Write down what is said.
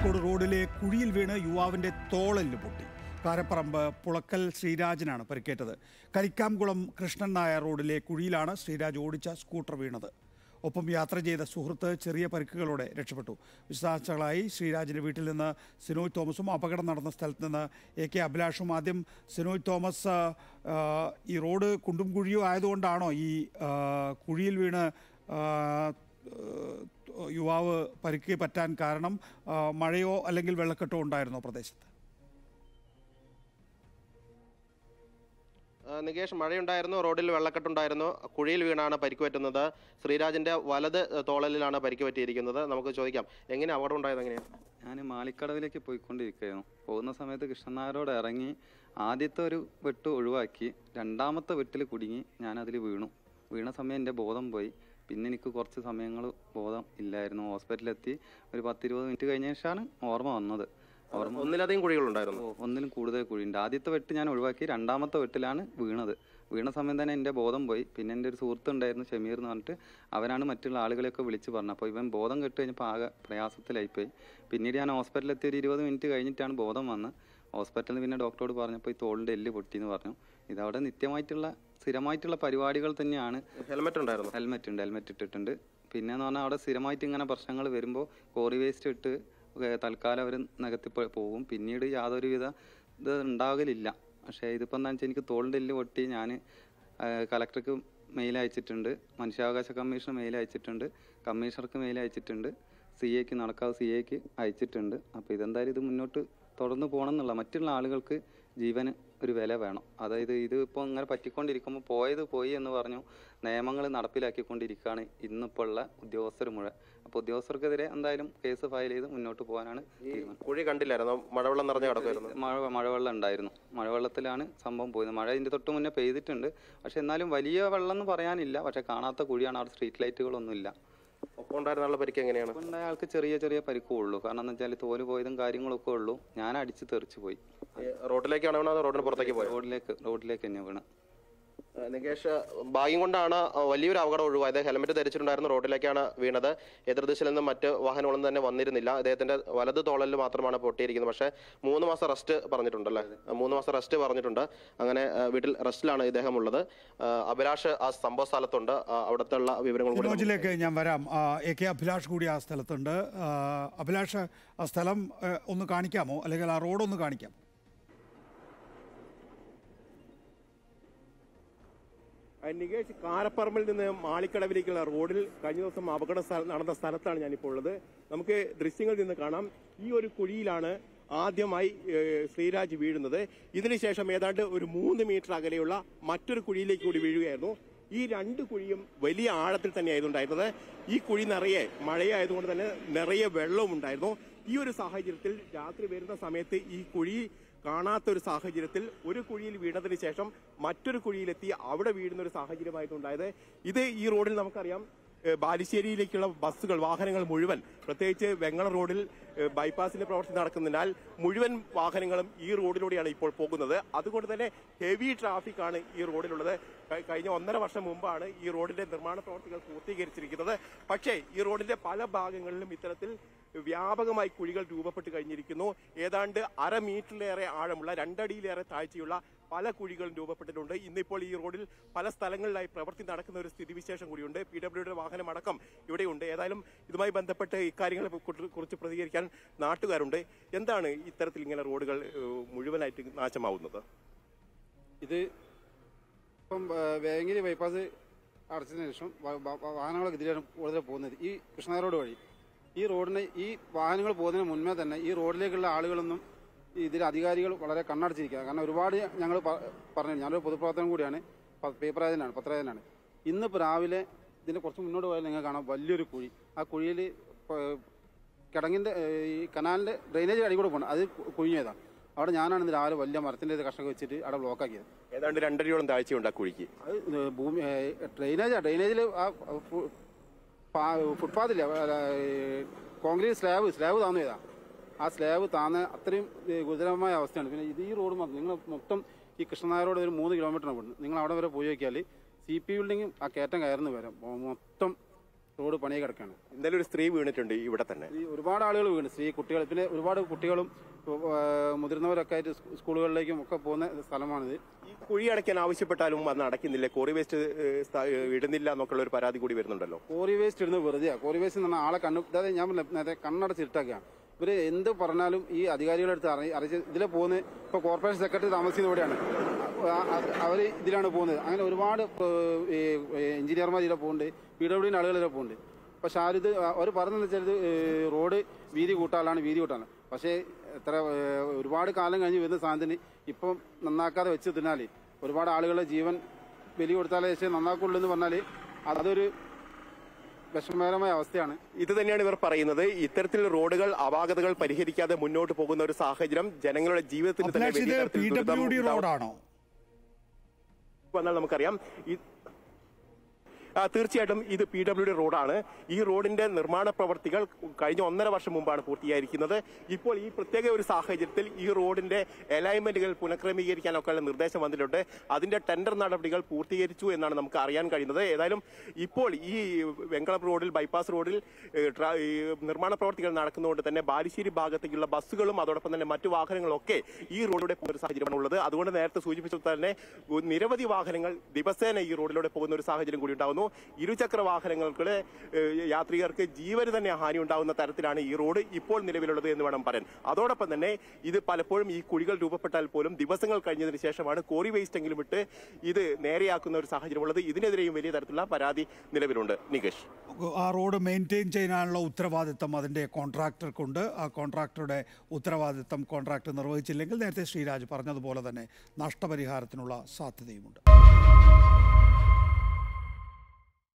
കോഴിക്കോട് റോഡിലെ കുഴിയിൽ വീണ് യുവാവിന്റെ തോളെല്ല് പൊട്ടി കാരപ്പറമ്പ് പുളക്കൽ ശ്രീരാജിനാണ് പരിക്കേറ്റത് കരിക്കാംകുളം കൃഷ്ണൻ നായർ റോഡിലെ കുഴിയിലാണ് ശ്രീരാജ് ഓടിച്ച സ്കൂട്ടർ വീണത് ഒപ്പം യാത്ര ചെയ്ത സുഹൃത്ത് ചെറിയ പരിക്കുകളോടെ രക്ഷപ്പെട്ടു വിശദാംശങ്ങളായി ശ്രീരാജിന്റെ വീട്ടിൽ നിന്ന് സിനോയ് തോമസും അപകടം നടന്ന സ്ഥലത്ത് നിന്ന് എ കെ അഭിലാഷും ആദ്യം സിനോയ് തോമസ് ആ, ഈ റോഡ് കുണ്ടും കുഴിയും ആയതുകൊണ്ടാണോ ഈ ആ, കുഴിയിൽ വീണ് ആ, ഏഹ് യുവാവ് പരിക്ക് പറ്റാൻ കാരണം ആ, മഴയോ അല്ലെങ്കിൽ വെള്ളക്കെട്ടോ ഉണ്ടായിരുന്നോ പ്രദേശത്ത് ആ, നികേഷ് മഴയുണ്ടായിരുന്നു റോഡിൽ വെള്ളക്കെട്ടുണ്ടായിരുന്നു കുഴിയിൽ വീണാണ് പരിക്ക് പറ്റുന്നത് ശ്രീരാജിന്റെ വലത് തോളലിലാണ് പരിക്ക് പറ്റിയിരിക്കുന്നത് നമുക്ക് ചോദിക്കാം എങ്ങനെ അപകടം ഉണ്ടായത് എങ്ങനെയാണ് ഞാൻ മാലിക്കടവിലേക്ക് പോയിക്കൊണ്ടിരിക്കുകയായിരുന്നു പോകുന്ന സമയത്ത് കൃഷ്ണനായരോട് ഇറങ്ങി ആദ്യത്തെ ഒരു വെട്ട് ഒഴിവാക്കി രണ്ടാമത്തെ വെട്ടിൽ കുടുങ്ങി ഞാൻ അതിൽ വീണു വീണ സമയം എൻ്റെ ബോധം പോയി പിന്നെ എനിക്ക് കുറച്ച് സമയങ്ങൾ ബോധം ഇല്ലായിരുന്നു ഹോസ്പിറ്റലിലെത്തി ഒരു പത്തിരുപത് മിനിറ്റ് കഴിഞ്ഞ ശേഷമാണ് ഓർമ്മ വന്നത് ഓർമ്മ ഒന്നിലധികം കുഴികളുണ്ടായിരുന്നു ഓ, ഒന്നിലും കൂടുതൽ കുഴിയുണ്ട് ആദ്യത്തെ വെട്ട് ഞാൻ ഒഴിവാക്കി രണ്ടാമത്തെ വെട്ടിലാണ് വീണത് വീണ സമയം തന്നെ എൻ്റെ ബോധം പോയി പിന്നെ എൻ്റെ ഒരു സുഹൃത്തുണ്ടായിരുന്നു ഷമീർ എന്ന് പറഞ്ഞിട്ട് അവനാണ് മറ്റുള്ള ആളുകളെയൊക്കെ വിളിച്ച് പറഞ്ഞത് അപ്പോൾ ഇവൻ ബോധം കെട്ട് കഴിഞ്ഞപ്പോൾ ആകെ പ്രയാസത്തിലായിപ്പോയി പിന്നീട് ഞാൻ ഹോസ്പിറ്റലിൽ എത്തി ഒരു ഇരുപത് മിനിറ്റ് കഴിഞ്ഞിട്ടാണ് ബോധം വന്ന് ഹോസ്പിറ്റലിൽ പിന്നെ ഡോക്ടറോട് പറഞ്ഞപ്പോൾ ഈ തോളിൻ്റെ എല്ല് പൊട്ടിയെന്ന് പറഞ്ഞു ഇതവിടെ നിത്യമായിട്ടുള്ള സ്ഥിരമായിട്ടുള്ള പരിപാടികൾ തന്നെയാണ് ഹെൽമെറ്റ് ഉണ്ടായിരുന്നു ഹെൽമെറ്റ് ഉണ്ട് ഹെൽമെറ്റ് ഇട്ടിട്ടുണ്ട് പിന്നെ എന്ന് പറഞ്ഞാൽ അവിടെ സ്ഥിരമായിട്ട് ഇങ്ങനെ പ്രശ്നങ്ങൾ വരുമ്പോൾ കോറി വേസ്റ്റ് ഇട്ട് ഏ, തൽക്കാലം അവർ നികത്തി പോ- പോകും പിന്നീട് യാതൊരുവിധ ഇത് ഉണ്ടാകലില്ല പക്ഷേ ഇതിപ്പോൾ എന്താണെന്ന് വെച്ചാൽ എനിക്ക് തോളിൻ്റെ എല്ല് പൊട്ടി ഞാൻ കലക്ടർക്ക് മെയിൽ അയച്ചിട്ടുണ്ട് മനുഷ്യാവകാശ കമ്മീഷന് മെയിൽ അയച്ചിട്ടുണ്ട് കമ്മീഷണർക്ക് മെയിൽ അയച്ചിട്ടുണ്ട് സി എക്ക് നടക്കാവ് സി എക്ക് അയച്ചിട്ടുണ്ട് അപ്പോൾ ഇതെന്തായാലും ഇത് മുന്നോട്ട് തുടർന്ന് പോകണം എന്നുള്ള മറ്റുള്ള ആളുകൾക്ക് ജീവന് ഒരു വില വേണം അതായത് ഇത് ഇപ്പോൾ ഇങ്ങനെ പറ്റിക്കൊണ്ടിരിക്കുമ്പോൾ പോയത് പോയി എന്ന് പറഞ്ഞു നിയമങ്ങൾ നടപ്പിലാക്കിക്കൊണ്ടിരിക്കുകയാണ് ഇന്നിപ്പോൾ ഉള്ള ഉദ്യോഗസ്ഥർ മുഴുവൻ അപ്പോൾ ഉദ്യോഗസ്ഥർക്കെതിരെ എന്തായാലും കേസ് ഫയൽ ചെയ്ത് മുന്നോട്ട് പോകാനാണ് തീരുമാനം കുഴി കണ്ടില്ലായിരുന്നു മഴവെള്ളം നിറഞ്ഞ കിടക്കുമായിരുന്നു മഴ മഴവെള്ളം ഉണ്ടായിരുന്നു മഴവെള്ളത്തിലാണ് സംഭവം പോയത് മഴ ഇതിൻ്റെ തൊട്ട് മുന്നേ പെയ്തിട്ടുണ്ട് പക്ഷെ എന്നാലും വലിയ വെള്ളം എന്ന് പറയാനില്ല പക്ഷെ കാണാത്ത കുഴിയാണ് അവിടെ സ്ട്രീറ്റ് ലൈറ്റുകളൊന്നും ഇല്ല ഒപ്പം ഉണ്ടായിരുന്ന ആളുടെ പരിക്ക് എങ്ങനെയാണ് അപ്പോൾ ഉണ്ടായ ആൾക്ക് ചെറിയ ചെറിയ പരിക്കേ ഉള്ളൂ കാരണം എന്ന് വെച്ചാൽ തോല് പോയതും കാര്യങ്ങളൊക്കെ ഉള്ളൂ ഞാൻ അടിച്ച് തെറിച്ച് പോയി ഈ റോഡിലേക്കാണ് വീണത് റോഡിന് പുറത്തേക്ക് പോയത് റോഡിലേക്ക് റോഡിലേക്ക് തന്നെ വീണ് ആ, നികേഷ് ഭാഗ്യം കൊണ്ടാണ് വലിയൊരു അപകടം ഒഴിവായത് ഹെൽമെറ്റ് ധരിച്ചിട്ടുണ്ടായിരുന്നു റോഡിലേക്കാണ് വീണത് എതിർദിശയിൽ നിന്നും മറ്റ് വാഹനങ്ങളൊന്നും തന്നെ വന്നിരുന്നില്ല അദ്ദേഹത്തിന്റെ വലത് തോളലിൽ മാത്രമാണ് പൊട്ടിയിരിക്കുന്നത് പക്ഷേ മൂന്ന് മാസം റെസ്റ്റ് പറഞ്ഞിട്ടുണ്ടല്ലേ മൂന്ന് മാസം റെസ്റ്റ് പറഞ്ഞിട്ടുണ്ട് അങ്ങനെ ആ, വീട്ടിൽ റെസ്റ്റിലാണ് ഇദ്ദേഹം ഉള്ളത് ആ, അഭിലാഷ് ആ സംഭവ സ്ഥലത്തുണ്ട് ആ, അവിടുത്തെ ഉള്ള വിവരങ്ങൾ കൂടി നമുക്ക് വിനോജിലേക്ക് ഞാൻ വരാം ആ, എ കെ അഭിലാഷ് കൂടി ആ സ്ഥലത്തുണ്ട് ആ, അഭിലാഷ് ആ സ്ഥലം ഏ, ഒന്ന് കാണിക്കാമോ അല്ലെങ്കിൽ ആ റോഡ് ഒന്ന് കാണിക്കാം ആ, നികേഷ് കാരപ്പറമ്പിൽ നിന്ന് മാളിക്കടവിലേക്കുള്ള റോഡിൽ കഴിഞ്ഞ ദിവസം അപകടം സ്ഥ- നടന്ന സ്ഥലത്താണ് ഞാനിപ്പോൾ ഉള്ളത് നമുക്ക് ദൃശ്യങ്ങളിൽ നിന്ന് കാണാം ഈ ഒരു കുഴിയിലാണ് ആദ്യമായി ഏ, ശ്രീരാജ് വീഴുന്നത് ഇതിനുശേഷം ഏതാണ്ട് ഒരു മൂന്ന് മീറ്റർ അകലെയുള്ള മറ്റൊരു കുഴിയിലേക്ക് കൂടി വീഴുകയായിരുന്നു ഈ രണ്ട് കുഴിയും വലിയ ആഴത്തിൽ തന്നെയായിരുന്നു ഉണ്ടായിരുന്നത് ഈ കുഴി നിറയെ മഴയായതുകൊണ്ട് തന്നെ നിറയെ വെള്ളവും ഉണ്ടായിരുന്നു ഈ ഒരു സാഹചര്യത്തിൽ രാത്രി വരുന്ന സമയത്ത് ഈ കുഴി കാണാത്ത ഒരു സാഹചര്യത്തിൽ ഒരു കുഴിയിൽ വീണതിന് ശേഷം മറ്റൊരു കുഴിയിലെത്തി അവിടെ വീഴുന്ന ഒരു സാഹചര്യമായിരുന്നു ഉണ്ടായത് ഇത് ഈ റോഡിൽ നമുക്കറിയാം ഏഹ് ബാലുശ്ശേരിയിലേക്കുള്ള ബസ്സുകൾ വാഹനങ്ങൾ മുഴുവൻ പ്രത്യേകിച്ച് വെങ്ങള റോഡിൽ ഏഹ് ബൈപ്പാസിന്റെ പ്രവർത്തി നടക്കുന്നതിനാൽ മുഴുവൻ വാഹനങ്ങളും ഈ റോഡിലൂടെയാണ് ഇപ്പോൾ പോകുന്നത് അതുകൊണ്ട് തന്നെ ഹെവി ട്രാഫിക് ആണ് ഈ റോഡിലുള്ളത് ക- കഴിഞ്ഞ ഒന്നര വർഷം മുമ്പാണ് ഈ റോഡിന്റെ നിർമ്മാണ പ്രവർത്തികൾ പൂർത്തീകരിച്ചിരിക്കുന്നത് പക്ഷേ ഈ റോഡിന്റെ പല ഭാഗങ്ങളിലും ഇത്തരത്തിൽ വ്യാപകമായി കുഴികൾ രൂപപ്പെട്ട് കഴിഞ്ഞിരിക്കുന്നു ഏതാണ്ട് അര മീറ്ററിലേറെ ആഴമുള്ള രണ്ടടിയിലേറെ താഴ്ചയുള്ള പല കുഴികളും രൂപപ്പെട്ടിട്ടുണ്ട് ഇന്നിപ്പോൾ ഈ റോഡിൽ പല സ്ഥലങ്ങളിലായി പ്രവൃത്തി നടക്കുന്ന ഒരു സ്ഥിതിവിശേഷം കൂടിയുണ്ട് പി ഡബ്ല്യുടെ വാഹനമടക്കം ഇവിടെയുണ്ട് ഏതായാലും ഇതുമായി ബന്ധപ്പെട്ട് ഇക്കാര്യങ്ങളെ കുറി- കുറിച്ച് പ്രതികരിക്കാൻ നാട്ടുകാരുണ്ട് എന്താണ് ഇത്തരത്തിൽ ഇങ്ങനെ റോഡുകൾ ഏഹ്, മുഴുവനായിട്ട് നാശമാവുന്നത് ഇത് ഇപ്പം ആ, വേങ്ങേരി ബൈപ്പാസ് അടച്ചതിന് ശേഷം വ- വ- വാഹനങ്ങളൊക്കെ ഇതിലാണ് കൂടുതൽ പോകുന്നത് ഈ കൃഷ്ണ റോഡ് വഴി ഈ റോഡിന് ഈ വാഹനങ്ങൾ പോകുന്നതിന് മുൻപേ തന്നെ ഈ റോഡിലേക്കുള്ള ആളുകളൊന്നും ഈ ഇതിലെ അധികാരികൾ വളരെ കണ്ണടച്ചിരിക്കുക കാരണം ഒരുപാട് ഞങ്ങൾ പറഞ്ഞു ഞാനൊരു പൊതുപ്രവർത്തനം കൂടിയാണ് പ- പേപ്പർ ഏജന്റാണ് പത്രേജനാണ് ഇന്നിപ്പോൾ രാവിലെ ഇതിന്റെ കുറച്ച് മുന്നോട്ട് പോയാൽ നിങ്ങൾക്ക് കാണാം വലിയൊരു കുഴി ആ കുഴിയിൽ കിടങ്ങിന്റെ ഏ, ഈ കനാലിന്റെ ഡ്രെയിനേജ് അടി കൂടെ പോകണം അത് കുഴിഞ്ഞതാണ് അവിടെ ഞാനാണ് ഇന്ന് രാവിലെ വലിയ മരത്തിന്റെ ഇത് കഷ്ണമൊക്കെ വെച്ചിട്ട് അവിടെ ബ്ലോക്ക് ആക്കിയത് ഏതാണ്ട് രണ്ടടിയോളം താഴ്ചയുണ്ട് ആ കുഴിക്ക് അത് ഇത് ഭൂമി ഡ്രെയിനേജാ ഡ്രെയിനേജിൽ ആ ഫു- പാ- ഫുട്പാത്തില്ല കോൺക്രീറ്റ് സ്ലാബ് സ്ലാബ് താന്നു ചെയ്താ ആ സ്ലാബ് താന്ന് അത്രയും ഏ, ഗുരുതരമായ അവസ്ഥയാണ് പിന്നെ ഇത് ഈ റോഡ് മാത്രം നിങ്ങൾ മൊത്തം ഈ കൃഷ്ണനായ റോഡ് ഒരു മൂന്ന് കിലോമീറ്ററാണ് വിടുന്നത് നിങ്ങൾ അവിടെ വരെ പോയി നോക്കിയാൽ സി പി ബിൽഡിങ്ങും ആ കയറ്റം കയറുന്ന വരെ മൊത്തം റോഡ് പണി കിടക്കുകയാണ് ഇന്നലെ ഒരു സ്ത്രീ വീണിട്ടുണ്ട് ഇവിടെ തന്നെ ഈ ഒരുപാട് ആളുകൾ വീണ് സ്ത്രീ കുട്ടികൾ പിന്നെ ഒരുപാട് കുട്ടികളും ആ, മുതിർന്നവരൊക്കെ ആയിട്ട് സ്കൂ- സ്കൂളുകളിലേക്കും ഒക്കെ പോകുന്ന സ്ഥലമാണിത് ഈ കുഴി അടയ്ക്കാൻ ആവശ്യപ്പെട്ടാലും വന്ന് അടയ്ക്കുന്നില്ല കോറി വേസ്റ്റ് ഏഹ്, സ്ഥ- ഏഹ്, ഇടുന്നില്ല എന്നൊക്കെയുള്ള ഒരു പരാതി കൂടി വരുന്നുണ്ടല്ലോ കോറി വേസ്റ്റ് ഇടുന്നത് വെറുതെയാ കോറി വേസ്റ്റ് എന്ന് പറഞ്ഞാൽ ആളെ കണ്ണു അതായത് ഞാൻ പറഞ്ഞില്ലേ, നേരത്തെ കണ്ണടച്ചിട്ടൊക്കെയാണ് ഇവര് എന്ത് പറഞ്ഞാലും ഈ അധികാരികളുടെ അടുത്ത് അറി അറിയിച്ച് ഇതിലെ പോകുന്നത് ഇപ്പൊ കോർപ്പറേഷൻ സെക്രട്ടറി താമസിക്കുന്ന ഇവിടെയാണ് അവർ ഇതിലാണ് പോകുന്നത് അങ്ങനെ ഒരുപാട് എഞ്ചിനീയർമാർ ഇതിലെ പോകുന്നുണ്ട് പി ഡബ്ല്യൂഡിന്റെ ആളുകൾ ഇതിലെ പോകുന്നുണ്ട് പക്ഷെ ആരിത് അവർ പറഞ്ഞതെന്ന് വെച്ചാൽ ഇത് ഏഹ്, റോഡ് വീതി കൂട്ടാനാണ് വീതി കൂട്ടാണ് പക്ഷേ എത്ര ഏഹ്, ഒരുപാട് കാലം കഴിഞ്ഞ് വരുന്ന സാധനത്തിന് ഇപ്പം നന്നാക്കാതെ വെച്ച് തിന്നാല് ഒരുപാട് ആളുകളുടെ ജീവൻ ബലി കൊടുത്താലേ പക്ഷേ നന്നാക്കുള്ളൂ എന്ന് പറഞ്ഞാൽ അതൊരു വിഷമകരമായ അവസ്ഥയാണ് ഇത് തന്നെയാണ് ഇവർ പറയുന്നത് ഇത്തരത്തിൽ റോഡുകൾ അപാകതകൾ പരിഹരിക്കാതെ മുന്നോട്ട് പോകുന്ന ഒരു സാഹചര്യം ജനങ്ങളുടെ ജീവിതത്തിന് തന്നെ അഭിലാഷ് വലിയ ഇത് തരത്തിൽ പി ദുരിതം ഡബ്ല്യു ഡി ഉണ്ടാവും. റോഡാണോ വന്നാൽ നമുക്കറിയാം ഈ ആ, തീർച്ചയായിട്ടും ഇത് പി ഡബ്ല്യു ഡി റോഡാണ് ഈ റോഡിന്റെ നിർമ്മാണ പ്രവർത്തികൾ കഴിഞ്ഞ ഒന്നര വർഷം മുമ്പാണ് പൂർത്തിയായിരിക്കുന്നത് ഇപ്പോൾ ഈ പ്രത്യേക ഒരു സാഹചര്യത്തിൽ ഈ റോഡിന്റെ അലൈൻമെന്റുകൾ പുനഃക്രമീകരിക്കാനൊക്കെയുള്ള നിർദ്ദേശം വന്നിട്ടുണ്ട് അതിന്റെ ടെൻഡർ നടപടികൾ പൂർത്തീകരിച്ചു എന്നാണ് നമുക്ക് അറിയാൻ കഴിയുന്നത് ഏതായാലും ഇപ്പോൾ ഈ വെങ്കളം റോഡിൽ ബൈപ്പാസ് റോഡിൽ ഏ, ട്രാ- ഈ നിർമ്മാണ പ്രവർത്തികൾ നടക്കുന്നതുകൊണ്ട് തന്നെ ബാലുശ്ശേരി ഭാഗത്തേക്കുള്ള ബസ്സുകളും അതോടൊപ്പം തന്നെ മറ്റു വാഹനങ്ങളൊക്കെ ഈ റോഡിലൂടെ പോകുന്ന ഒരു സാഹചര്യമാണ് ഉള്ളത് അതുകൊണ്ട് നേരത്തെ സൂചിപ്പിച്ചത് തന്നെ ഉ- നിരവധി വാഹനങ്ങൾ ദിവസേന ഈ റോഡിലൂടെ പോകുന്ന ഒരു സാഹചര്യം കൂടി ഉണ്ടാകുന്നു ഇരുചക്ര വാഹനങ്ങൾക്ക് ഏഹ്, യാത്രികർക്ക് ജീവന് തന്നെ ഹാനി ഉണ്ടാകുന്ന തരത്തിലാണ് ഈ റോഡ് ഇപ്പോൾ നിലവിലുള്ളത് എന്ന് വേണം പറയാൻ അതോടൊപ്പം തന്നെ ഇത് പലപ്പോഴും ഈ കുഴികൾ രൂപപ്പെട്ടാൽ പോലും ദിവസങ്ങൾ കഴിഞ്ഞതിന് ശേഷമാണ് കോറി വേസ്റ്റ് എങ്കിലും ഇട്ട് ഇത് നേരെയാക്കുന്ന ഒരു സാഹചര്യമുള്ളത് ഇതിനെതിരെയും വലിയ തരത്തിലുള്ള പരാതി നിലവിലുണ്ട് നികേഷ് ആ റോഡ് മെയിൻറ്റെയിൻ ചെയ്യാനുള്ള ഉത്തരവാദിത്തം അതിൻ്റെ കോൺട്രാക്ടർക്കുണ്ട് ആ കോൺട്രാക്ടറുടെ ഉത്തരവാദിത്തം കോൺട്രാക്ടർ നിർവഹിച്ചില്ലെങ്കിൽ നേരത്തെ ശ്രീരാജ് പറഞ്ഞതുപോലെ തന്നെ നഷ്ടപരിഹാരത്തിനുള്ള സാധ്യതയുമുണ്ട്